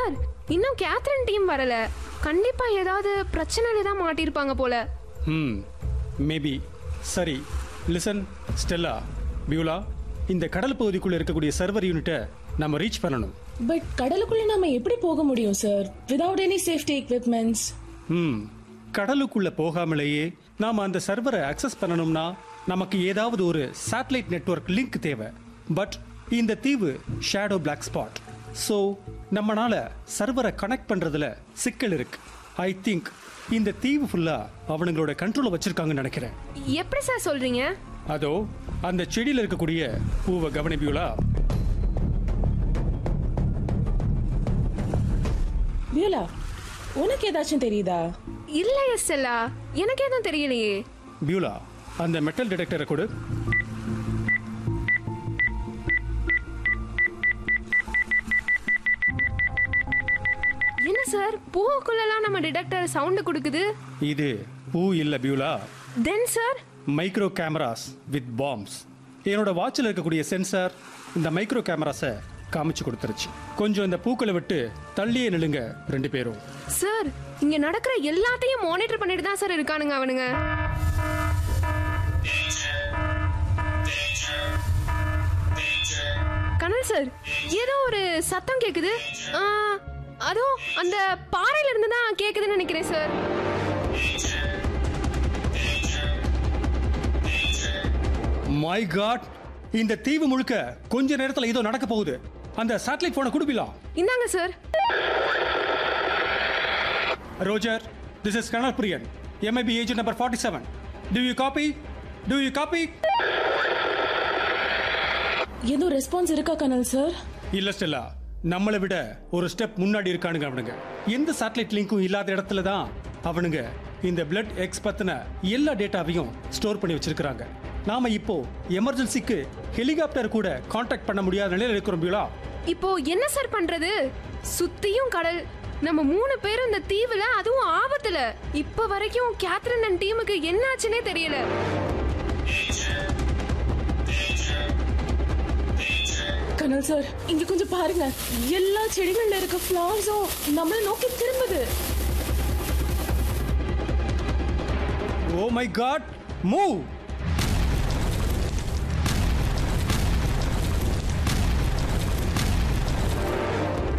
sir இன்னும் Catherine team வரல கண்டிப்பா ஏதாவது பிரச்சனையில தான் மாட்டியிருப்பாங்க போல ம் மேபி சரி லிசன் ஸ்டெல்லா பியூலா இந்த கடல் பகுதிக்குள்ள இருக்கக்கூடிய சர்வர் யூனிட்டை நம்ம ரீச் பண்ணணும் பட் கடலுக்குள்ள நாம எப்படி போக முடியும் sir without any safety equipments ம் கடலுக்குள்ள போகாமலேயே நாம அந்த சர்வரை அக்சஸ் பண்ணணும்னா நமக்கு ஏதாவது ஒரு சேட்டலைட் நெட்வொர்க் லிங்க் தேவை பட் இந்த தீவு ஷேடோ பிளாக் ஸ்பாட் ஸோ நம்மனால சர்வரை கனெக்ட் பண்றதுல சிக்கல் இருக்கு ஐ திங்க் இந்த தீவு ஃபுல்லா அவனுங்களோட கண்ட்ரோல வச்சிருக்காங்கன்னு நினைக்கிறேன் எப்படி சார் சொல்றீங்க அதோ அந்த செடியில் இருக்கக்கூடிய பூவை கவனிப்பியுலா வியூலா உனக்கு ஏதாச்சும் தெரியுதா இல்ல எஸ்எல்லா எனக்கு எதுவும் தெரியலையே பியூலா அந்த மெட்டல் டிடெக்டரை கொடு என்ன சார் பூவுக்குள்ளலாம் நம்ம டிடெக்டர் சவுண்டு கொடுக்குது இது பூ இல்ல பியூலா then sir micro cameras with bombs என்னோட வாட்சில் இருக்கக்கூடிய சென்சார் இந்த மைக்ரோ கேமராஸை காமிச்சு கொடுத்துருச்சு கொஞ்சம் இந்த பூக்களை விட்டு தள்ளியே நில்லுங்க ரெண்டு பேரும் சார் இங்க நடக்கிற எல்லாத்தையும் மானிட்டர் பண்ணிட்டு தான் சார் இருக்கானுங்க அவனுங்க கனல் சார் ஏதோ ஒரு சத்தம் கேக்குது ஆ, அதோ அந்த பாறையில இருந்து தான் கேக்குதுன்னு நினைக்கிறேன் சார் மை காட் இந்த தீவு முழுக்க கொஞ்ச நேரத்தில் ஏதோ நடக்க போகுது அந்த சேட்டலைட் போனை கொடுப்பிலாம் இந்தாங்க sir Roger this is Colonel Brian MIB agent number forty seven do you copy do you copy எதுவும் ரெஸ்பான்ஸ் இருக்கா கனல் சார் இல்ல ஸ்டெல்லா நம்மளை விட ஒரு ஸ்டெப் முன்னாடி இருக்கானுங்க அவனுங்க எந்த சேட்டலைட் லிங்க்கும் இல்லாத இடத்துல தான் அவனுங்க இந்த பிளட் எக்ஸ் பத்தின எல்லா டேட்டாவையும் ஸ்டோர் பண்ணி வச்சிருக்காங்க நாம இப்போ எமர்ஜென்சிக்கு ஹெலிகாப்டர் கூட காண்டாக்ட் பண்ண முடியாத நிலையில இருக்கிறோம் பியூலா இப்போ என்ன சார் பண்றது சுத்தியும் கடல் நம்ம மூணு பேரும் இந்த தீவுல அதுவும் ஆபத்துல இப்ப வரைக்கும் கேத்ரின் அண்ட் டீமுக்கு என்னாச்சுன்னே தெரியல கனல் சார் இங்க கொஞ்சம் பாருங்க எல்லா செடிகள்ல இருக்க ஃபிளவர்ஸும் நம்மள நோக்கி திரும்புது oh my god move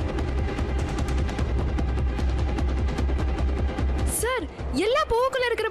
sir எல்லா பூவுக்குள்ள இருக்கிற